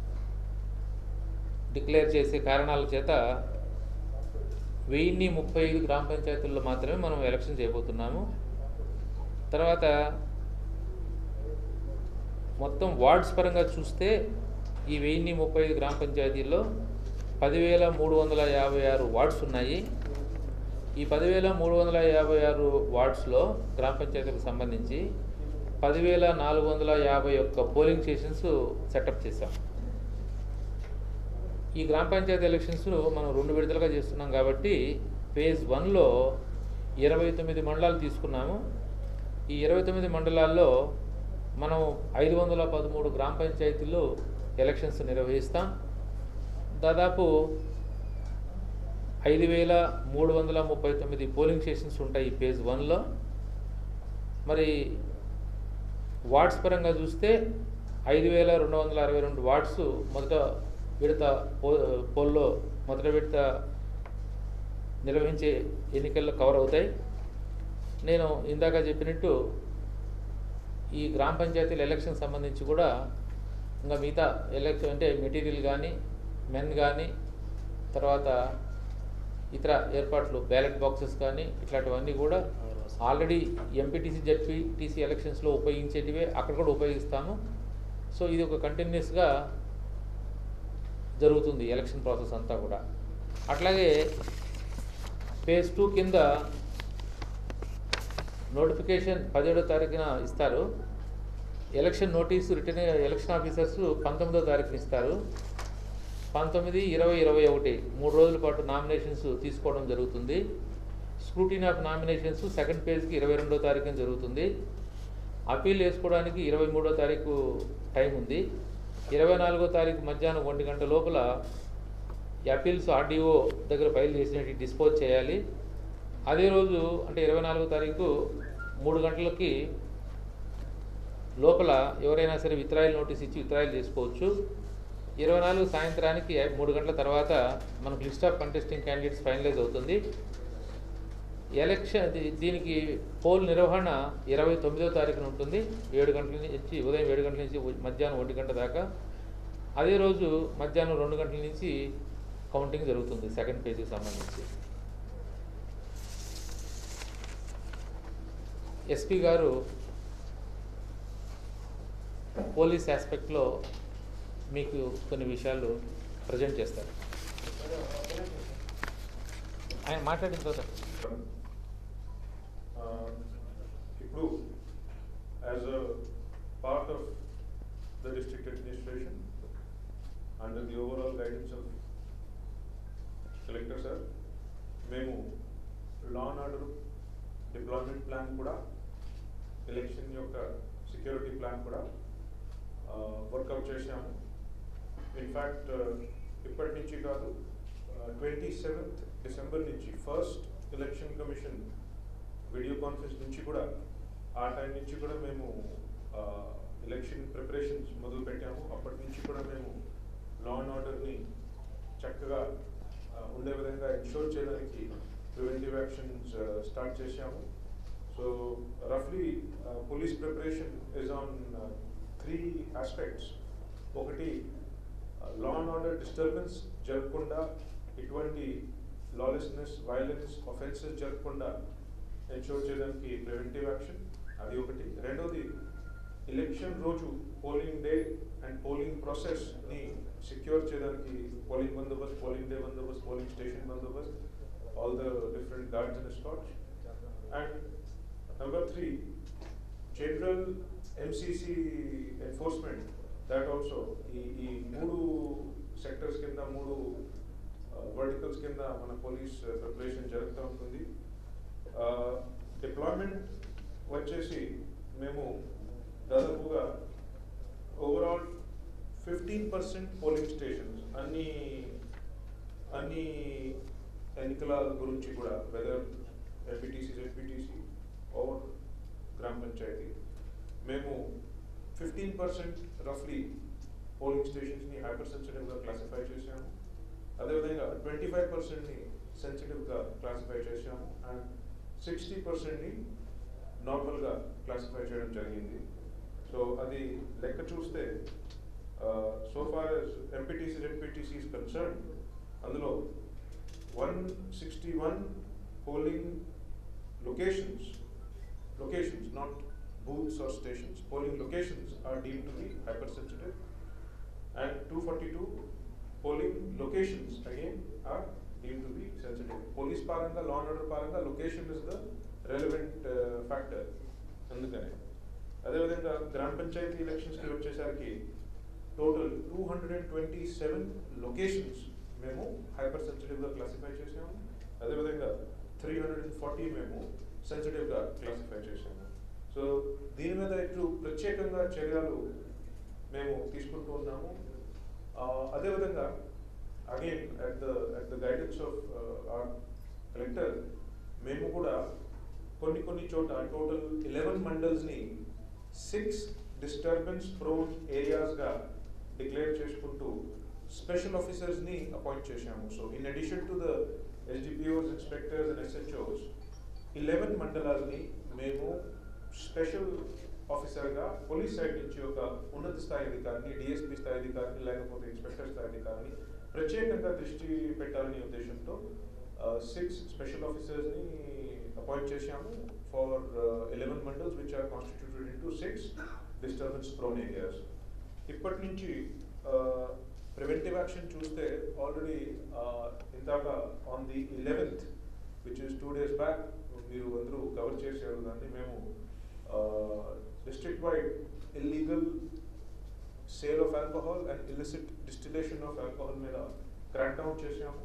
డిక్లేర్ చేసే కారణాల చేత వెయ్యిన్ని ముప్పై ఐదు గ్రామ పంచాయతీల్లో మాత్రమే మనం ఎలక్షన్ చేయబోతున్నాము తర్వాత మొత్తం వార్డ్స్ పరంగా చూస్తే ఈ వెయ్యిన్ని ముప్పై ఐదు గ్రామ పంచాయతీల్లో పదివేల మూడు వందల యాభై ఆరు వార్డ్స్ ఉన్నాయి ఈ పదివేల మూడు వందల యాభై ఆరు వార్డ్స్లో గ్రామ పంచాయతీలకు సంబంధించి పదివేల నాలుగు వందల యాభై ఒక్క పోలింగ్ స్టేషన్స్ సెటప్ చేశాం ఈ గ్రామ పంచాయతీ ఎలక్షన్స్ మనం రెండు విడతలుగా చేస్తున్నాం కాబట్టి ఫేజ్ వన్లో ఇరవై తొమ్మిది మండలాలు తీసుకున్నాము ఈ ఇరవై తొమ్మిది మండలాల్లో మనం ఐదు వందల పదమూడు గ్రామ పంచాయతీల్లో ఎలక్షన్స్ నిర్వహిస్తాం దాదాపు ఐదు వేల మూడు వందల ముప్పై తొమ్మిది పోలింగ్ స్టేషన్స్ ఉంటాయి ఈ ఫేజ్ వన్లో మరి వార్డ్స్ పరంగా చూస్తే ఐదు వేల రెండు వందల అరవై రెండు వార్డ్స్ మొదట విడత పో పోల్లో మొదట విడత నిర్వహించే ఎన్నికల్లో కవర్ అవుతాయి నేను ఇందాక చెప్పినట్టు ఈ గ్రామ పంచాయతీల ఎలక్షన్ సంబంధించి కూడా ఇంకా మిగతా ఎలక్షన్ అంటే మెటీరియల్ కానీ మెన్ కానీ తర్వాత ఇతర ఏర్పాట్లు బ్యాలెట్ బాక్సెస్ కానీ ఇట్లాంటివన్నీ కూడా ఆల్రెడీ ఎంపీటీసీ జెడ్పీటీసీ ఎలక్షన్స్లో ఉపయోగించేటివే అక్కడ కూడా ఉపయోగిస్తాము సో ఇది ఒక కంటిన్యూస్గా జరుగుతుంది ఎలక్షన్ ప్రాసెస్ అంతా కూడా అట్లాగే ఫేజ్ టూ కింద నోటిఫికేషన్ పదిహేడో తారీఖున ఇస్తారు election notice return election officers పంతొమ్మిదో తారీఖున ఇస్తారు పంతొమ్మిది ఇరవై ఇరవై ఒకటి మూడు రోజుల పాటు నామినేషన్స్ తీసుకోవడం జరుగుతుంది స్క్రూటీన్ ఆఫ్ నామినేషన్స్ సెకండ్ పేజ్కి ఇరవై రెండో తారీఖున జరుగుతుంది అప్పీల్ వేసుకోవడానికి ఇరవై మూడో తారీఖు టైం ఉంది ఇరవై నాలుగో తారీఖు మధ్యాహ్నం ఒంటి గంట లోపల ఈ అప్పీల్స్ ఆర్డీఓ దగ్గర ఫైల్ చేసినట్టు డిస్పోజ్ చేయాలి అదే రోజు అంటే ఇరవై నాలుగో తారీఖు మూడు గంటలకి లోపల ఎవరైనా సరే విత్రాయిల్ నోటీస్ ఇచ్చి విత్రాయిల్ చేసుకోవచ్చు ఇరవై నాలుగు సాయంత్రానికి మూడు గంటల తర్వాత మనకు list of contesting candidates finalise అవుతుంది ఎలక్షన్ దీ- దీనికి పోల్ నిర్వహణ ఇరవై తొమ్మిదో తారీఖున ఉంటుంది ఏడు గంటల నుంచి ఉదయం ఏడు గంటల నుంచి ఉ- మధ్యాహ్నం ఒంటి గంట దాకా అదే రోజు మధ్యాహ్నం రెండు గంటల నుంచి కౌంటింగ్ జరుగుతుంది సెకండ్ పేజీకి సంబంధించి ఎస్పీ గారు పోలీస్ ఆస్పెక్ట్లో మీకు కొన్ని విషయాలు ప్రజెంట్ చేస్తారు ఆయన మాట్లాడిన తర్వాత Uh, ఇప్పుడు as a part of the district administration under the overall guidance of collector sir మేము law and order deployment plan కూడా ఎలక్షన్ యొక్క సెక్యూరిటీ ప్లాన్ కూడా వర్కౌట్ చేశాము ఇన్ఫ్యాక్ట్ ఇప్పటి నుంచి కాదు ట్వంటీ సెవెంత్ డిసెంబర్ నుంచి first election commission video conference నుంచి కూడా ఆ టైం నుంచి కూడా మేము ఎలక్షన్ ప్రిపరేషన్స్ మొదలు పెట్టాము అప్పటి నుంచి కూడా మేము లా అండ్ ఆర్డర్ని చక్కగా ఆ, ఉండే విధంగా ఎన్షూర్ చేయడానికి ప్రివెంటివ్ యాక్షన్స్ స్టార్ట్ చేశాము సో రఫ్లీ police preparation is on three aspects ఒకటి లా అండ్ ఆర్డర్ డిస్టర్బెన్స్ జరగకుండా ఇటువంటి లాలెస్నెస్ వైలెన్స్ ఆఫెన్సెస్ జరగకుండా ఎన్షూర్ చేయడానికి ప్రివెంటివ్ యాక్షన్ అది ఒకటి రెండోది ఎలక్షన్ రోజు polling day and polling process ని సెక్యూర్ చేయడానికి పోలింగ్ బందోబస్త్ పోలింగ్ డే బందోబస్త్ పోలింగ్ స్టేషన్ బందోబస్త్ all the different guards and stats and number three general MCC enforcement that also ఈ ఈ మూడు సెక్టర్స్ కింద మూడు వర్టికల్స్ కింద మన పోలీస్ ప్రిపరేషన్ జరుగుతూ ఉంటుంది డిప్లాయ్మెంట్ వచ్చేసి మేము దాదాపుగా overall fifteen percent polling stations అన్ని అన్ని ఎన్నికల గురించి కూడా వెదర్ ఎంపీటీసీ జెడ్పీటీసీ ఓర్ గ్రామ పంచాయతీ మేము ఫిఫ్టీన్ పర్సెంట్ రఫ్లీ పోలింగ్ స్టేషన్స్ని హైపర్ సెన్సిటివ్గా క్లాసిఫై చేశాము అదేవిధంగా ట్వంటీ ఫైవ్ పర్సెంట్ని సెన్సిటివ్గా క్లాసిఫై చేశాము అండ్ సిక్స్టీ పర్సెంట్ని నార్మల్గా క్లాసిఫై చేయడం జరిగింది సో అది లెక్క చూస్తే so far MPTC ZPTC is concern అందులో one sixty one polling locations locations, not booths or stations, polling locations are deemed to be hypersensitive. And 242 polling locations again are deemed to be sensitive. Police paranga, law and order paranga, location is the relevant uh, factor. అందుకనే అదేవిధంగా గ్రామ పంచాయతీ ఎలక్షన్స్కి వచ్చేసరికి total two hundred and twenty seven locations మేము hyper సెన్సిటివ్గా classify చేసాము అదేవిధంగా three hundred and forty మేము సెన్సిటివ్గా క్లాసిఫై చేశాము సో దీని మీద ఇప్పుడు ప్రత్యేకంగా చర్యలు మేము తీసుకుంటూ ఉన్నాము ఆ, అదేవిధంగా again at the at the guidance of our collector మేము కూడా కొన్ని కొన్ని చోట టోటల్ ఎలెవెన్ మండల్స్ని సిక్స్ డిస్టర్బెన్స్ ప్రోన్ ఏరియాస్గా డిక్లేర్ చేసుకుంటూ స్పెషల్ ఆఫీసర్స్ని అపాయింట్ చేశాము so in addition to the SDPOs inspectors and SHOs eleven మండలాల్ని మేము స్పెషల్ ఆఫీసర్గా పోలీస్ సైడ్ నుంచి ఒక ఉన్నత స్థాయి అధికారిని డిఎస్పీ స్థాయి అధికారిని లేకపోతే ఇన్స్పెక్టర్ స్థాయి అధికారిని ప్రత్యేకంగా దృష్టి పెట్టాలనే ఉద్దేశంతో సిక్స్ స్పెషల్ ఆఫీసర్స్ని అపాయింట్ చేశాము for eleven mandals which are constituted into six disturbance prone areas ఇప్పటి నుంచి ప్రివెంటివ్ యాక్షన్ చూస్తే ఆల్రెడీ ఇందాక on the eleventh which is two days back మీరు అందరూ కవర్ చేశారు దాన్ని మేము district wide illegal sale of alcohol and illicit distillation of alcohol మీద క్రాక్ డౌన్ చేసాము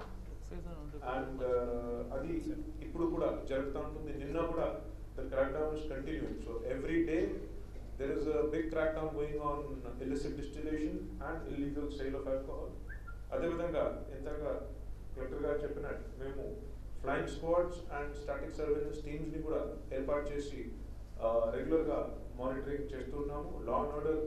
అండ్ అది ఇప్పుడు కూడా జరుగుతూ ఉంటుంది నిన్న కూడా the crack down is continuing so every day there is a big crack down going on illicit distillation and illegal sale of alcohol అదేవిధంగా ఇంతగా కలెక్టర్ గారు చెప్పినట్టు మేము flying squads and static surveillance teams ని కూడా ఏర్పాటు చేసి రెగ్యులర్ గా మానిటరింగ్ చేస్తున్నాము లా అండ్ ఆర్డర్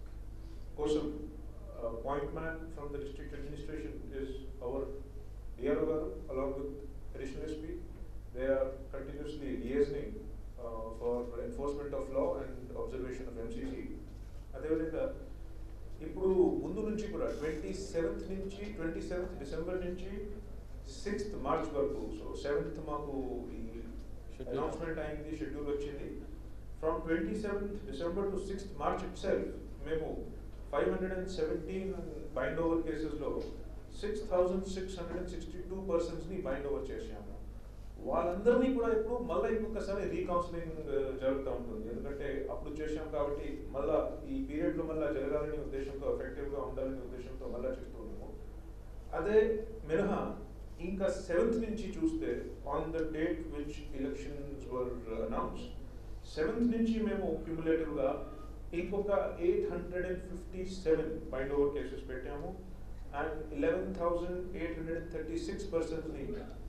కోసం point man from the district administration is our DRO గారు along with additional SP they are continuously liaisoning for enforcement of law and observation of MCC అదేవిధంగా ఇప్పుడు ముందు నుంచి కూడా ట్వంటీ సెవెంత్ నుంచి twenty seventh December నుంచి sixth March వరకు so seventh మాకు ఈ Schedule. అనౌన్స్మెంట్ అయింది షెడ్యూల్ వచ్చింది from twenty seventh December to sixth March itself మేము five hundred and seventeen bind over కేసెస్లో six thousand six hundred and sixty two పర్సన్స్ని bind over చేసాము వాళ్ళందరినీ కూడా ఇప్పుడు మళ్ళీ ఇంకొకసారి రీకౌన్సిలింగ్ జరుగుతూ ఉంటుంది ఎందుకంటే అప్పుడు చేసాం కాబట్టి మళ్ళా ఈ పీరియడ్లో మళ్ళీ జరగాలనే ఉద్దేశంతో ఎఫెక్టివ్గా ఉండాలనే ఉద్దేశంతో మళ్ళీ చేస్తున్నాము అదే మినహా ఇంకా సెవెంత్ నుంచి చూస్తే on the date which elections were announce seventh నుంచి మేము క్యూములేటివ్ గా ఇంకొక eight hundred and fifty seven bind over cases పెట్టాము and eleven thousand eight hundred and thirty six పర్సెంట్ని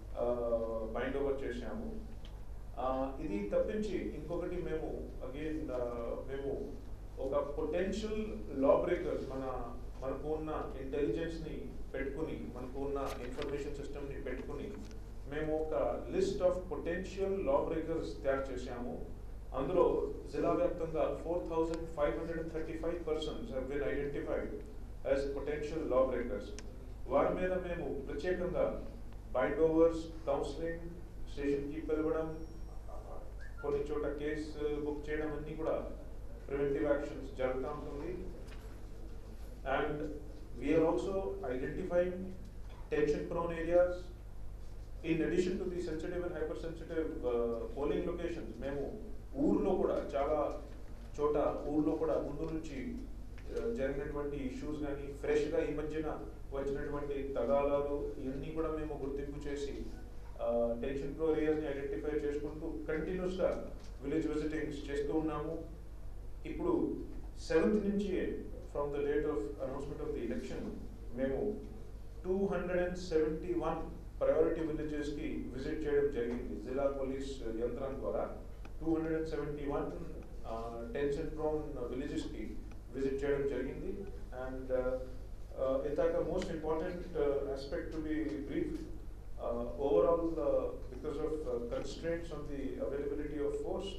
బైండ్ ఓవర్ చేశాము Uh, ఇది తప్పించి ఇంకొకటి మేము అగైన్ మేము ఒక పొటెన్షియల్ లా బ్రేకర్స్ మన మనకు ఉన్న ఇంటెలిజెన్స్ ని పెట్టుకుని మనకు ఉన్న ఇన్ఫర్మేషన్ సిస్టమ్ ని పెట్టుకుని మేము ఒక list of potential law breakers తయారు చేశాము అందులో జిల్లా వ్యాప్తంగా four thousand five hundred and thirty five persons have been identified as potential law breakers వారి మీద మేము ప్రత్యేకంగా బైండ్ ఓవర్స్ కౌన్సిలింగ్ స్టేషన్కి పిలవడం కొన్ని చోట కేసు బుక్ చేయడం అన్ని కూడా ప్రివెంటివ్ యాక్షన్స్ జరుగుతూ ఉంటుంది and we're also identifying tension prone areas in addition to the sensitive and hyper sensitive polling locations మేము ఊర్లో కూడా చాలా చోట ఊర్లో కూడా ముందు నుంచి uh, జరిగినటువంటి ఇష్యూస్ కానీ ఫ్రెష్గా ఈ మధ్యన వచ్చినటువంటి తగాదాలు ఇవన్నీ కూడా మేము గుర్తింపు చేసి టెన్షన్ ప్రో ఏరియాస్ని ఐడెంటిఫై చేసుకుంటూ కంటిన్యూస్గా విలేజ్ విజిటింగ్స్ చేస్తూ ఉన్నాము ఇప్పుడు సెవెంత్ నుంచి from the date of announcement of the election మేము two hundred and seventy one priority విలేజెస్కి విజిట్ చేయడం జరిగింది జిల్లా పోలీస్ యంత్రాంగం ద్వారా two hundred and seventy one tension prone విలేజెస్కి విజిట్ చేయడం జరిగింది అండ్ ఇంతాక most important aspect to be brief overall because of constraints on the availability of force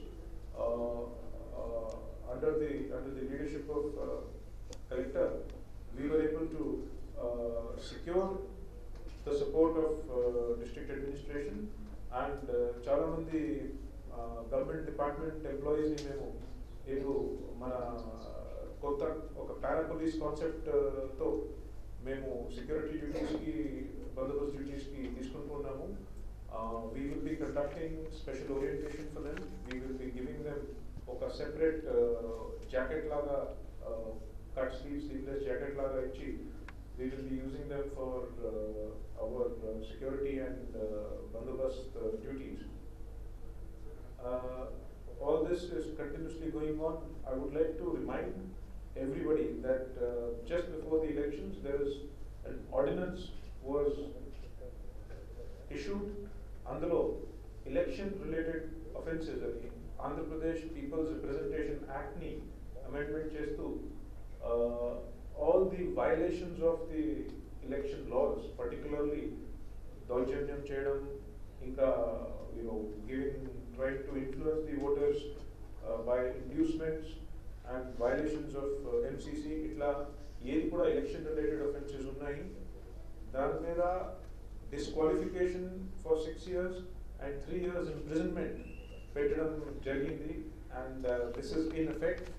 under the under the leadership of uh, collector, we were able to uh, secure the support of uh, district administration and uh, చాలా మంది government department employees ని మేము ఇప్పుడు మన కొత్త ఒక పారా police concept తో మేము సెక్యూరిటీ డ్యూటీస్ కి బందోబస్తు డ్యూటీస్ కి తీసుకుంటున్నాము we will be conducting special orientation for them we will be giving them ఒక సెపరేట్ జాకెట్ లాగా కట్ స్లీవ్ స్లీవ్లెస్ జాకెట్ లాగా ఇచ్చి we will be using them for our security and బందోబస్త్ duties all this is continuously going on. I would like to remind everybody that uh, just before the elections, there is an ordinance was issued అందులో election related offences అని Andhra Pradesh peoples representation act ని amendment చేస్తూ all the violations of the election loss particularly దౌర్జన్యం చేయడం ఇంకా you know giving trying to influence the voters by inducements and violations of MCC ఇట్లా ఏది కూడా ఎలక్షన్ రిలేటెడ్ అఫెన్సెస్ ఉన్నాయి దాని మీద disqualification for six years and three years imprisonment పెట్టడం జరిగింది and this is in effect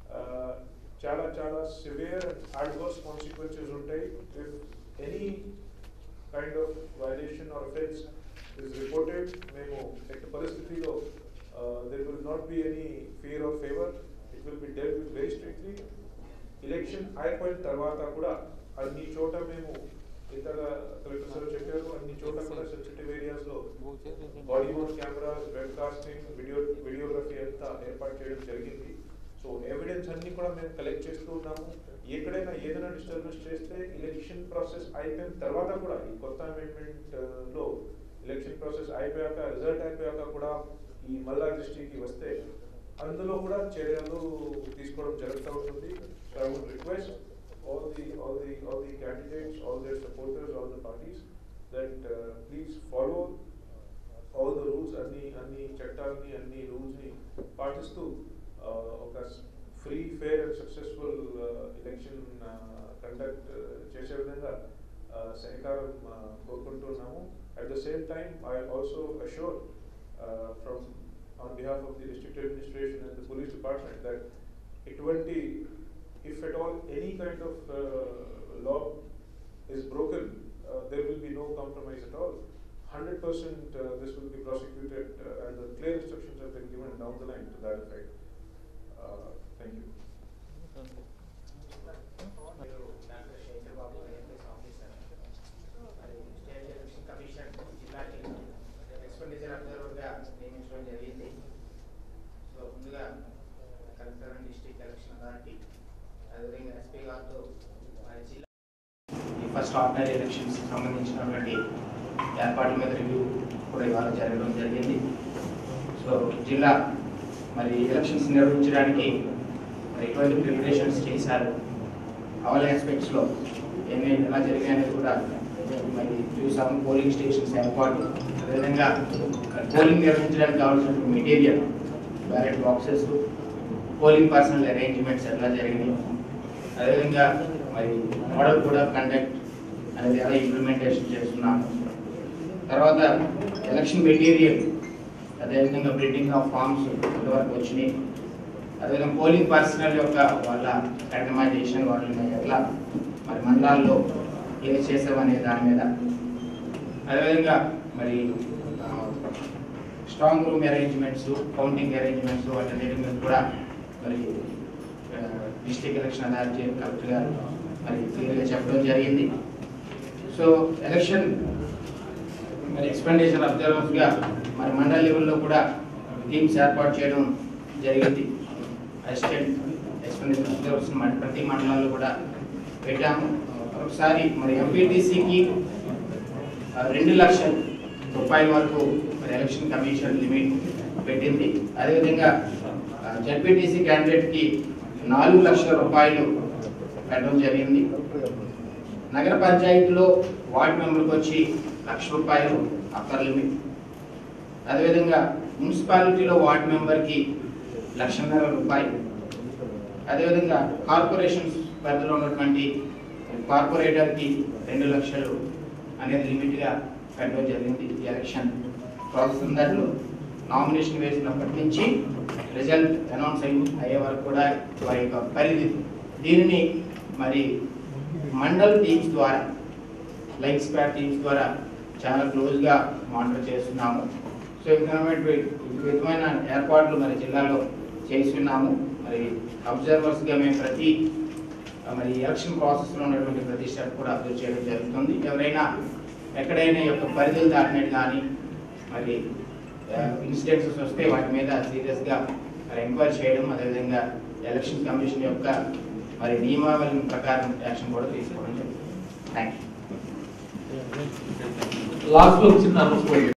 చాలా చాలా సివియర్ అడ్వర్స్ కాన్సిక్వెన్సెస్ ఉంటాయి if any kind of violation or offence is reported మేము ఎట్టి పరిస్థితిలో there will not be any fear of favour it will be dealt with very strictly election అయిపోయిన తర్వాత కూడా అన్ని చోట మేము ఇంతగా కలెక్టర్ సార్ చెప్పారు అన్ని చోట కూడా సెన్సిటివ్ ఏరియాస్ లో body worn cameras web casting video videography అంతా ఏర్పాటు చేయడం జరిగింది సో ఎవిడెన్స్ అన్ని కూడా మేము కలెక్ట్ చేస్తూ ఉన్నాము ఎక్కడైనా ఏదైనా డిస్టర్బెన్స్ చేస్తే ఎలక్షన్ ప్రాసెస్ అయిపోయిన తర్వాత కూడా ఈ కొత్త అమెండ్మెంట్ లో ఎలక్షన్ ప్రాసెస్ అయిపోయాక రిజల్ట్ అయిపోయాక కూడా ఈ మల్లా దృష్టికి వస్తే అందులో కూడా చర్యలు తీసుకోవడం జరుగుతూ ఉంటుంది so I would request all the all the all the candidates, all their supporters, all the parties that uh, please follow all the rules అన్ని అన్ని చట్టాలని అన్ని రూల్స్ ని పాటిస్తూ uh, ఒక free fair and successful election conduct చేసే విధంగా uh, సహకారం uh, కోరుకుంటున్నాము at the same time I also assure from on behalf of the district administration and the police department that ఇటువంటి if at all any kind of uh, law is broken, uh, there will be no compromise at all. 100% uh, this will be prosecuted uh, and the clear instructions have been given down the line to that effect. Uh, thank you. మీరు doctor Shekhar Babu IFS officer మరి state election commission జిల్లాకి expenditure అబ్జర్వర్గా నియమించడం జరిగింది so ముందుగా collector and district election authority అదేవిధంగా SP గారితో మరి జిల్లా ఈ ఫస్ట్ ఆర్డినరీ ఎలక్షన్స్ సంబంధించినటువంటి ఏర్పాట్ల మీద రివ్యూ కూడా ఇవాళ జరగడం జరిగింది సో జిల్లా మరి ఎలక్షన్స్ నిర్వహించడానికి మరి ఎటువంటి ప్రిపరేషన్స్ చేశారు ఆల్ ఆస్పెక్ట్స్లో ఏమేమి ఎలా జరిగాయనేది కూడా మరి చూసాము పోలింగ్ స్టేషన్స్ ఏర్పాటు అదేవిధంగా పోలింగ్ నిర్వహించడానికి కావాల్సిన material ballot boxes polling personnel arrangements ఎట్లా జరిగినాయి అదేవిధంగా మరి మోడల్ కూడా కండక్ట్ అనేది ఎలా ఇంప్లిమెంటేషన్ చేస్తున్నాము తర్వాత ఎలక్షన్ మెటీరియల్ అదేవిధంగా ప్రింటింగ్ ఆఫ్ ఫామ్స్ ఎంతవరకు వచ్చినాయి అదేవిధంగా పోలింగ్ పర్సనల్ యొక్క వాళ్ళ అకాడమైజేషన్ వాళ్ళని ఎట్లా మరి మండలాల్లో ఏది చేసామనే దాని మీద అదేవిధంగా మరి strong room arrangements counting arrangements వాటి మీద కూడా మరి డిస్ట్రిక్ట్ ఎలక్షన్ అథారిటీ కలెక్టర్ గారు మరి క్లియర్గా చెప్పడం జరిగింది సో ఎలక్షన్ మరి ఎక్స్పెండిచర్ అబ్జర్వర్స్గా మరి మండల్ లెవెల్లో కూడా టీమ్స్ ఏర్పాటు చేయడం జరిగింది అసిస్టెంట్ ఎక్స్పెండిచర్ అబ్జర్వర్స్ ప్రతి మండలాల్లో కూడా పెట్టాము ఒకసారి మరి ఎంపీటీసీకి రెండు లక్షల రూపాయల వరకు మరి ఎలక్షన్ కమిషన్ లిమిట్ పెట్టింది అదేవిధంగా జడ్పీటీసీ క్యాండిడేట్కి నాలుగు లక్షల రూపాయలు పెట్టడం జరిగింది నగర పంచాయతీలో వార్డు మెంబర్కి వచ్చి లక్ష రూపాయలు అప్పర్ లిమిట్ అదేవిధంగా మున్సిపాలిటీలో వార్డు మెంబర్కి లక్షన్నర రూపాయలు అదేవిధంగా కార్పొరేషన్స్ పరిధిలో ఉన్నటువంటి కార్పొరేటర్కి రెండు లక్షలు అనేది లిమిట్గా పెట్టడం జరిగింది ఈ ఎలక్షన్ ప్రాసెస్ దాంట్లో నామినేషన్ వేసినప్పటి నుంచి రిజల్ట్ అనౌన్స్ అయ్యి అయ్యే వరకు కూడా వారి యొక్క పరిధి దీనిని మరి మండల్ టీమ్స్ ద్వారా లైక్ స్క్వాడ్ టీమ్స్ ద్వారా చాలా క్లోజ్గా మానిటర్ చేస్తున్నాము సో ఈ విధమైనటువంటి ఈ విధమైన ఏర్పాట్లు మరి జిల్లాలో చేస్తున్నాము మరి అబ్జర్వర్స్గా మేము ప్రతి ఆ, మరి ఎలక్షన్ ప్రాసెస్లో ఉన్నటువంటి ప్రతి స్టెప్ కూడా అబ్జర్వ్ చేయడం జరుగుతుంది ఎవరైనా ఎక్కడైనా ఈ యొక్క పరిధులు దాటినట్టు కానీ మరి ఇన్సిడెంట్స్ వస్తే వాటి మీద సీరియస్గా మరి ఎంక్వైరీ చేయడం అదేవిధంగా ఎలక్షన్ కమిషన్ యొక్క మరి నియమావళి ప్రకారం యాక్షన్ కూడా తీసుకోవడం జరుగుతుంది థ్యాంక్ యూ లాస్ట్లో ఒక చిన్న అనౌన్స్మెంట్